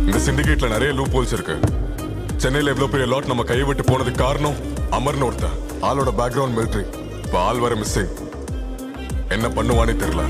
இந்த சிண்டிகேட்ல நிறைய loop holes இருக்கு சென்னையில இவ்வளவு பெரிய லாட் நம்ம கையை விட்டு போனதுக்கு காரணம் அமர்னு ஒருத்தன் ஆளோட பேக்ரவுண்ட் மிலிட்ரி இப்போ ஆள் வர மிஸ்ஸிங் என்ன பண்ணுவானே தெரியல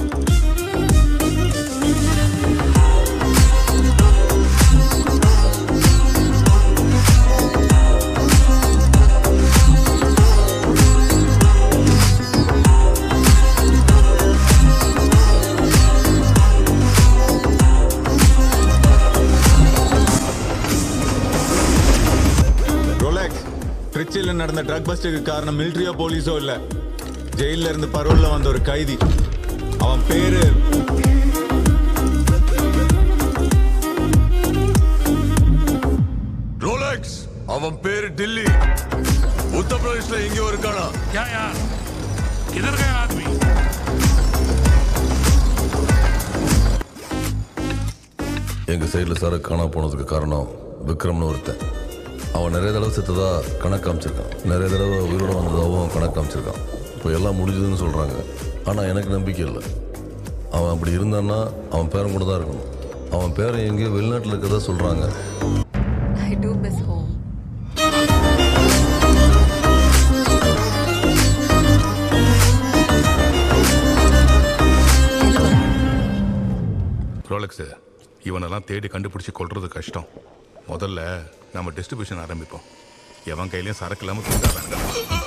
ரோலெக்ஸ் திருச்சியில் நடந்த ட்ரக் பஸ்டுக்கு காரணம் மிலிட்ரியோ போலீஸோ இல்ல ஜெயில இருந்து பரோல்ல வந்த ஒரு கைதி அவன் பேரு ரோலெக்ஸ் அவன் பேரு டில்லி உத்தரப்பிரதேஷ்ல எங்கேயோ இருக்கானா क्या यार किधर गया आदमी எங்க சைடுல சரக்கு காணாம போனதுக்கு காரணம் விக்ரம்னு ஒருத்தன் அவன் நிறைய தடவை செத்ததா கணக்கு காமிச்சிருக்கான் நிறைய தடவை உயிரோட வந்ததாகவும் கணக்கு காமிச்சிருக்கான் இப்போ எல்லாம் முடிஞ்சதுன்னு சொல்றாங்க ஆனா எனக்கு நம்பிக்கை இல்லை அவன் அப்படி இருந்தான்னா அவன் பேரன் கூட தான் இருக்கணும் அவன் பேரன் எங்கேயோ வெளிநாட்டில் இருக்கிறதா சொல்றாங்க I do miss home. Rolex இவனெல்லாம் தேடி கண்டுபிடிச்சு கொள்றது கஷ்டம் முதல்ல நம்ம டிஸ்ட்ரிபியூஷன் ஆரம்பிப்போம் எவன் கையிலயும் சரக்கு இல்லாம தூங்காதாங்க